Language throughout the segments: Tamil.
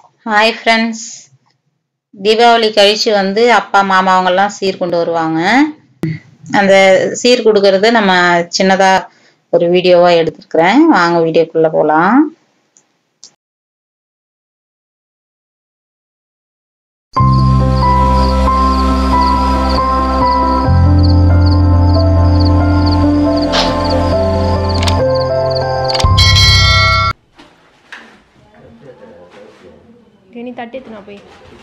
ஹாய் ஃப்ரெண்ட்ஸ் தீபாவளி கழிச்சு வந்து அப்பா மாமா அவங்கெல்லாம் சீர் கொண்டு வருவாங்க அந்த சீர் கொடுக்கறது நம்ம சின்னதா ஒரு வீடியோவா எடுத்துருக்கிறேன் வாங்க வீடியோக்குள்ள போலாம் நீ தட்டி எடுத்துனா போய்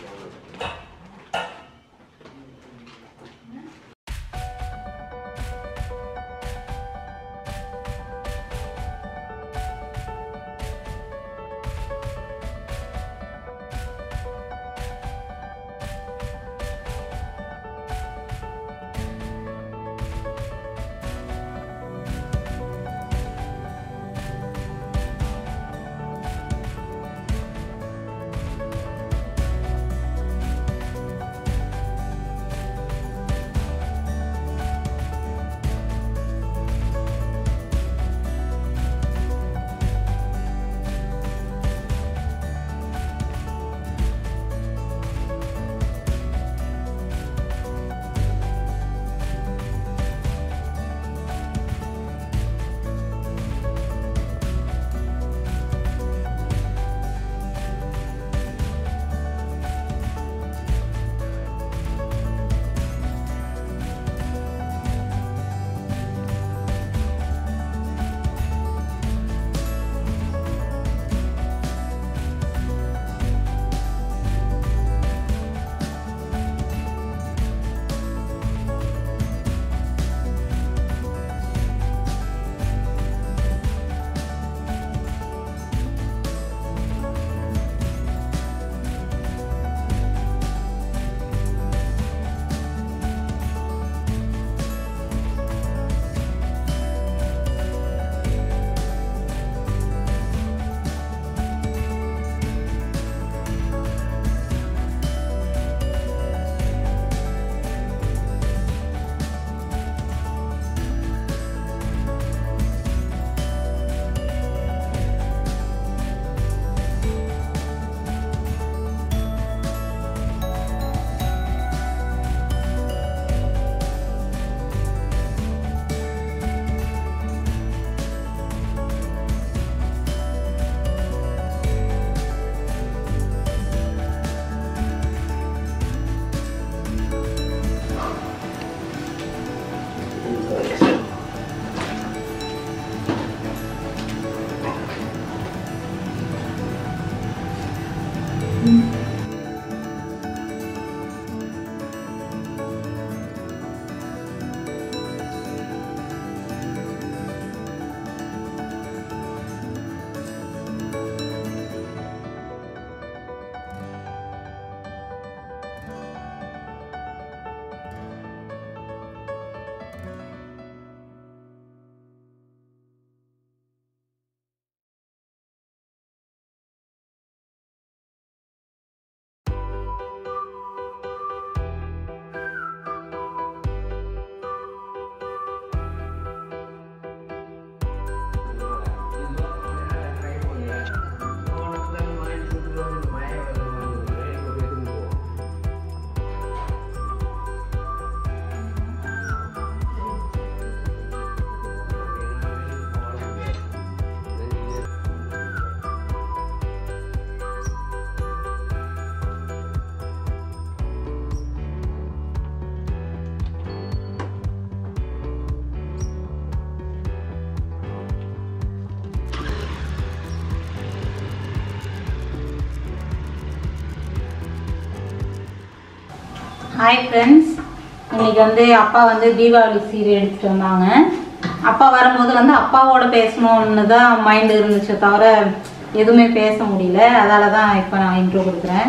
ஹாய் ஃப்ரெண்ட்ஸ் இன்னைக்கு வந்து அப்பா வந்து தீபாவளி சீர் எடுத்துட்டு வந்தாங்க அப்பா வரும்போது வந்து அப்பாவோட பேசணும்னு தான் மைண்ட் இருந்துச்சே தவிர எதுவுமே பேச முடியல அதால தான் இப்போ நான் இன்ட்ரோ கொடுக்குறேன்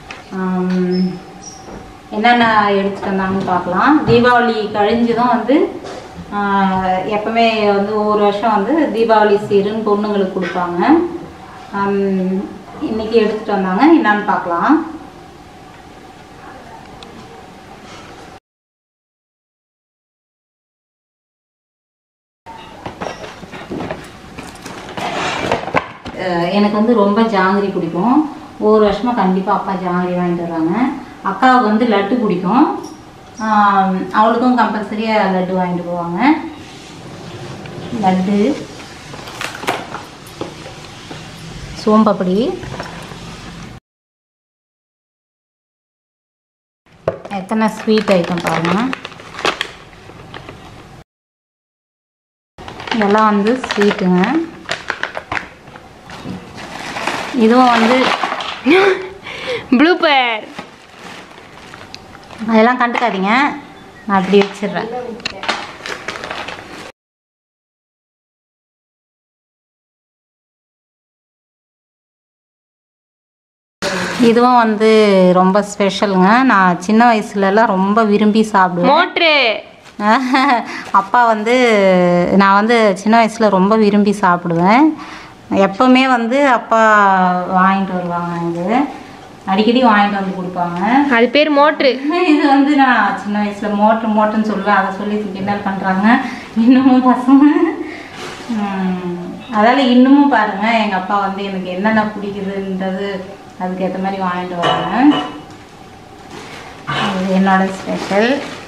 ஆம், என்னென்ன எடுத்துட்டு வந்தாங்கன்னு பார்க்கலாம் தீபாவளி கழிஞ்சதும் வந்து ஆஹ், எப்பவுமே வந்து ஒவ்வொரு வருஷம் வந்து தீபாவளி சீருன்னு பொண்ணுங்களுக்கு கொடுப்பாங்க ஆம், இன்னைக்கு எடுத்துட்டு வந்தாங்க என்னன்னு பார்க்கலாம் அஹ் எனக்கு வந்து ரொம்ப ஜாங்கிரி பிடிக்கும் ஒவ்வொரு வருஷமும் கண்டிப்பாக அப்பா ஜாங்கிரி வாங்கிட்டு வருவாங்க அக்காவுக்கு வந்து லட்டு பிடிக்கும் ஆம், அவளுக்கும் கம்பல்சரியாக லட்டு வாங்கிட்டு போவாங்க லட்டு சோம்பப்படி எத்தனை ஸ்வீட் ஐட்டம் பாருங்கள் இதெல்லாம் வந்து ஸ்வீட்டுங்க இதுவும் வந்து ப்ளூபர் அதெல்லாம் கண்டுக்காதீங்க நான் அப்படி வச்சிடுறேன் இதுவும் வந்து ரொம்ப ஸ்பெஷலுங்க நான் சின்ன வயசுலலாம் ரொம்ப விரும்பி சாப்பிடுவேன் மோட்ரு அப்பா வந்து நான் வந்து சின்ன வயசில் ரொம்ப விரும்பி சாப்பிடுவேன் எப்போவுமே வந்து அப்பா வாங்கிட்டு வருவாங்க இது அடிக்கடி வாங்கிட்டு வந்து கொடுப்பாங்க அது பேர் மோட்ரு இது வந்து நான் சின்ன வயசில் மோட்ரு மோட்டர்னு சொல்லுவேன் அதை சொல்லி கிண்டல் பண்ணுறாங்க இன்னமும் பசங்க உம், அதால இன்னமும் பாருங்க எங்கள் அப்பா வந்து எனக்கு என்னென்ன பிடிக்குதுன்றது அதுக்கேற்ற மாதிரி வாங்கிட்டு வராங்க இது என்னோட ஸ்பெஷல்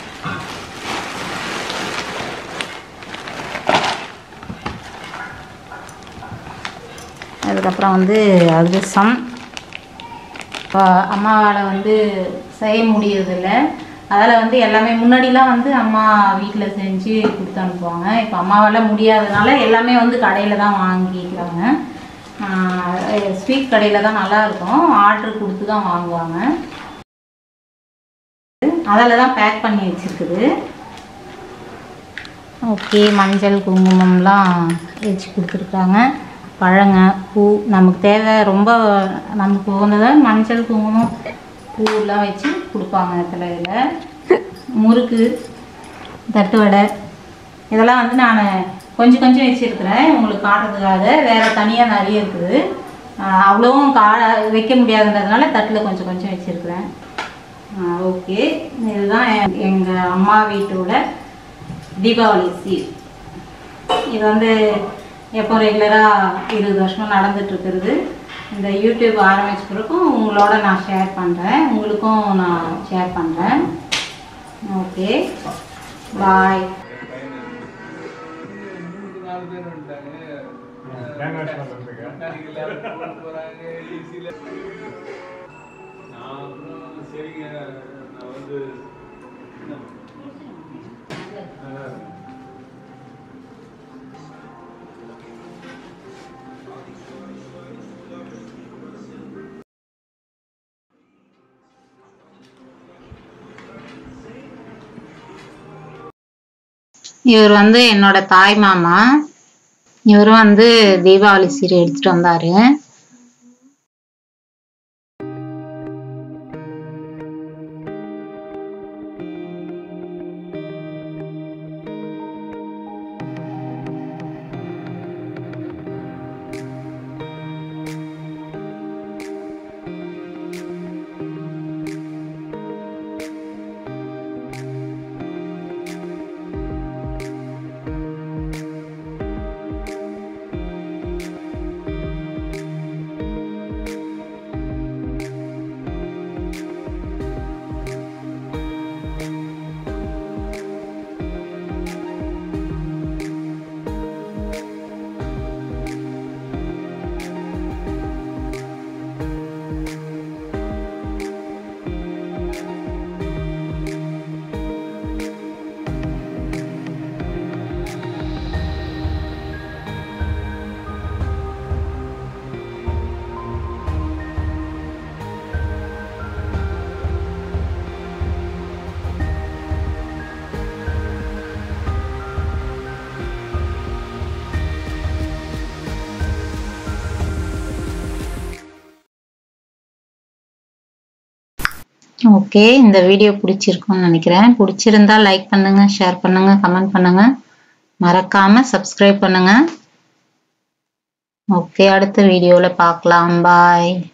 அதுக்கப்புறம் வந்து அதிரசம் இப்போ அம்மாவால் வந்து செய்ய முடியறதில்ல அதில் வந்து எல்லாமே முன்னாடிலாம் வந்து அம்மா வீட்டில் செஞ்சு கொடுத்து அனுப்புவாங்க இப்போ அம்மாவால் முடியாததுனால எல்லாமே வந்து கடையில் தான் வாங்கிக்கிறாங்க ஸ்வீட் கடையில் தான் நல்லா இருக்கும் ஆர்டர் கொடுத்து தான் வாங்குவாங்க அதில் தான் பேக் பண்ணி வச்சுருக்குது ஓகே மஞ்சள் குங்குமம்லாம் வச்சு கொடுத்துருக்காங்க பழங்க பூ நமக்கு தேவை ரொம்ப நமக்கு உகந்ததாக மஞ்சள் குங்குமம் பூலாம் வச்சு கொடுப்பாங்க தலையில் முறுக்கு தட்டு வடை இதெல்லாம் வந்து நான் கொஞ்சம் கொஞ்சம் வச்சுருக்கிறேன் உங்களுக்கு காட்டுறதுக்காக வேறு தனியாக நிறைய இருக்குது ஆஹ் அவ்வளவும் கா வைக்க முடியாதுன்றதுனால தட்டில் கொஞ்சம் கொஞ்சம் வச்சுருக்கிறேன் ஓகே இதுதான் எங்கள் அம்மா வீட்டோட தீபாவளி சீர் இது வந்து எப்போ ரெகுலராக இருபது வருஷமாக நடந்துட்டு இருக்கிறது இந்த யூடியூப் ஆரம்பிச்ச பிறகும் உங்களோட நான் ஷேர் பண்ணுறேன் உங்களுக்கும் நான் ஷேர் பண்ணுறேன் ஓகே பாய் நான் அப்புறம் சரிங்க நான் வந்து இவர் வந்து என்னோட தாய் மாமா இவரும் வந்து தீபாவளி சீர் எடுத்துட்டு வந்தாரு ஓகே இந்த வீடியோ பிடிச்சிருக்கும்னு நினைக்கிறேன் பிடிச்சிருந்தா லைக் பண்ணுங்க ஷேர் பண்ணுங்க கமெண்ட் பண்ணுங்க மறக்காம சப்ஸ்கிரைப் பண்ணுங்க ஓகே அடுத்த வீடியோவில் பார்க்கலாம் பாய்